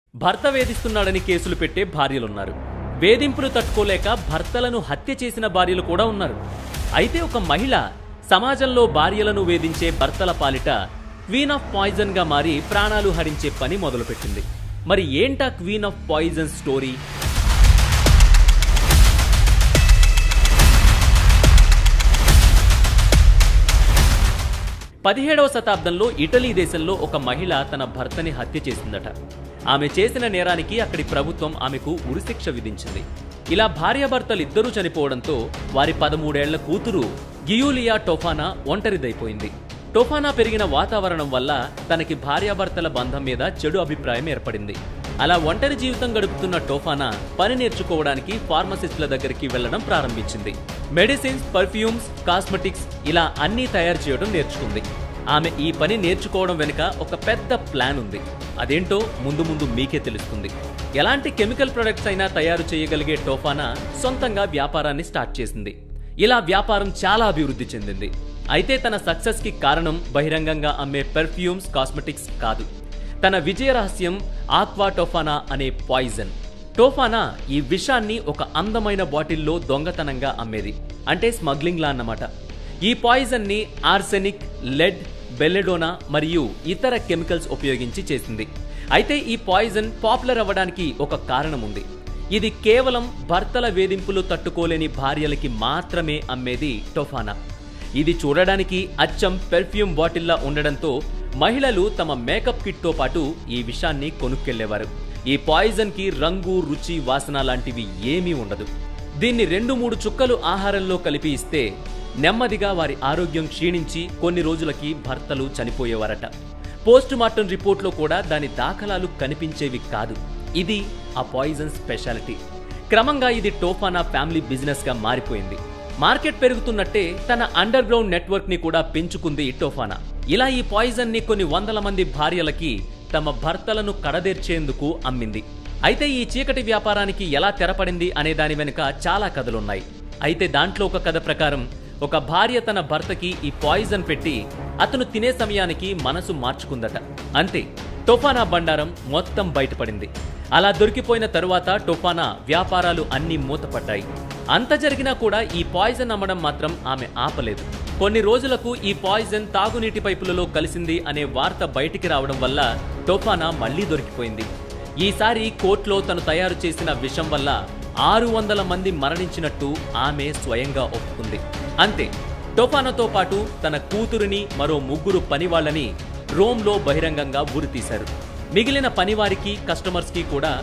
భర్త వేధిస్తున్నాడని కేసులు పెట్టే భార్యలున్నారు వేధింపులు తట్టుకోలేక భర్తలను హత్య చేసిన భార్యలు కూడా ఉన్నారు అయితే ఒక మహిళ సమాజంలో భార్యలను వేధించే భర్తల పాలిట క్వీన్ ఆఫ్ పాయిజన్ గా మారి ప్రాణాలు హరించే పని మొదలుపెట్టింది మరి ఏంటా క్వీన్ ఆఫ్ పాయిజన్ స్టోరీ పదిహేడవ శతాబ్దంలో ఇటలీ దేశంలో ఒక మహిళ తన భర్తని హత్య చేసిందట ఆమె చేసిన నేరానికి అక్కడి ప్రభుత్వం ఆమెకు ఉరిశిక్ష విధించింది ఇలా భార్యాభర్తలిద్దరూ చనిపోవడంతో వారి పదమూడేళ్ల కూతురు గియూలియా టోఫానా ఒంటరిదైపోయింది టోఫానా పెరిగిన వాతావరణం వల్ల తనకి భార్యాభర్తల బంధం మీద చెడు అభిప్రాయం ఏర్పడింది అలా ఒంటరి జీవితం గడుపుతున్న టోఫానా పని నేర్చుకోవడానికి ఫార్మసిస్టుల దగ్గరికి వెళ్లడం ప్రారంభించింది మెడిసిన్స్ పర్ఫ్యూమ్స్ కాస్మెటిక్స్ ఇలా అన్నీ తయారు చేయడం నేర్చుకుంది ఆమె ఈ పని నేర్చుకోవడం వెనుక ఒక పెద్ద ప్లాన్ ఉంది అదేంటో ముందు ముందు మీకే తెలుస్తుంది ఎలాంటి కెమికల్ ప్రొడక్ట్స్ అయినా తయారు చేయగలిగే టోఫానా సొంతంగా వ్యాపారాన్ని స్టార్ట్ చేసింది ఇలా వ్యాపారం చాలా అభివృద్ధి చెందింది అయితే తన సక్సెస్ కి కారణం బహిరంగంగా అమ్మే పెర్ఫ్యూమ్స్ కాస్మెటిక్స్ కాదు తన విజయ రహస్యం ఆక్వా టోఫానా అనే పాయిజన్ టోఫానా ఈ విషాన్ని ఒక అందమైన బాటిల్లో దొంగతనంగా అమ్మేది అంటే స్మగ్లింగ్ లా అన్నమాట ఈ పాయిజన్ ని ఆర్సెనిక్ లెడ్ బెల్లెడోనా మరియు ఇతర కెమికల్స్ ఉపయోగించి చేసింది అయితే ఈ పాయిజన్ పాపులర్ అవ్వడానికి ఒక కారణం ఉంది ఇది కేవలం భర్తల వేధింపులు తట్టుకోలేని భార్యలకి మాత్రమే అమ్మేది టోఫానా ఇది చూడడానికి అచ్చం పెర్ఫ్యూమ్ బాటిల్లా ఉండడంతో మహిళలు తమ మేకప్ కిట్తో పాటు ఈ విషాన్ని కొనుక్కెళ్లేవారు ఈ పాయిజన్ కి రంగు రుచి వాసన లాంటివి ఏమీ ఉండదు దీన్ని రెండు మూడు చుక్కలు ఆహారంలో కలిపి ఇస్తే నెమ్మదిగా వారి ఆరోగ్యం క్షీణించి కొన్ని రోజులకి భర్తలు చనిపోయేవారట పోస్ట్ మార్టం రిపోర్ట్లో కూడా దాని దాఖలాలు కనిపించేవి కాదు ఇది ఆ పాయిజన్ స్పెషాలిటీ క్రమంగా ఇది టోఫానా ఫ్యామిలీ బిజినెస్ గా మారిపోయింది మార్కెట్ పెరుగుతున్నట్టే తన అండర్ గ్రౌండ్ నెట్వర్క్ ని కూడా పెంచుకుంది టోఫానా ఇలా ఈ పాయిజన్ ని కొన్ని వందల మంది భార్యలకి తమ భర్తలను కడదేర్చేందుకు అమ్మింది అయితే ఈ చీకటి వ్యాపారానికి ఎలా తెరపడింది అనే దాని వెనుక చాలా కథలున్నాయి అయితే దాంట్లో ఒక కథ ప్రకారం ఒక భార్య తన భర్తకి ఈ పాయిజన్ పెట్టి అతను తినే సమయానికి మనసు మార్చుకుందట అంతే టోఫానా బండారం మొత్తం బయటపడింది అలా దొరికిపోయిన తరువాత టోఫానా వ్యాపారాలు అన్నీ మూతపడ్డాయి అంత జరిగినా కూడా ఈ పాయిజన్ అమ్మడం మాత్రం ఆమె ఆపలేదు కొన్ని రోజులకు ఈ పాయిజన్ తాగునీటి పైపులలో కలిసింది అనే వార్త బయటికి రావడం వల్ల టోఫానా మళ్లీ దొరికిపోయింది ఈసారి కోర్టులో తను తయారు చేసిన విషం వల్ల ఆరు వందల మంది మరణించినట్టు ఆమె స్వయంగా ఒప్పుకుంది అంతే టోఫానాతో పాటు తన కూతురిని మరో ముగ్గురు పనివాళ్లని రోమ్లో బహిరంగంగా ఉరితీశారు మిగిలిన పనివారికి కస్టమర్స్కి కూడా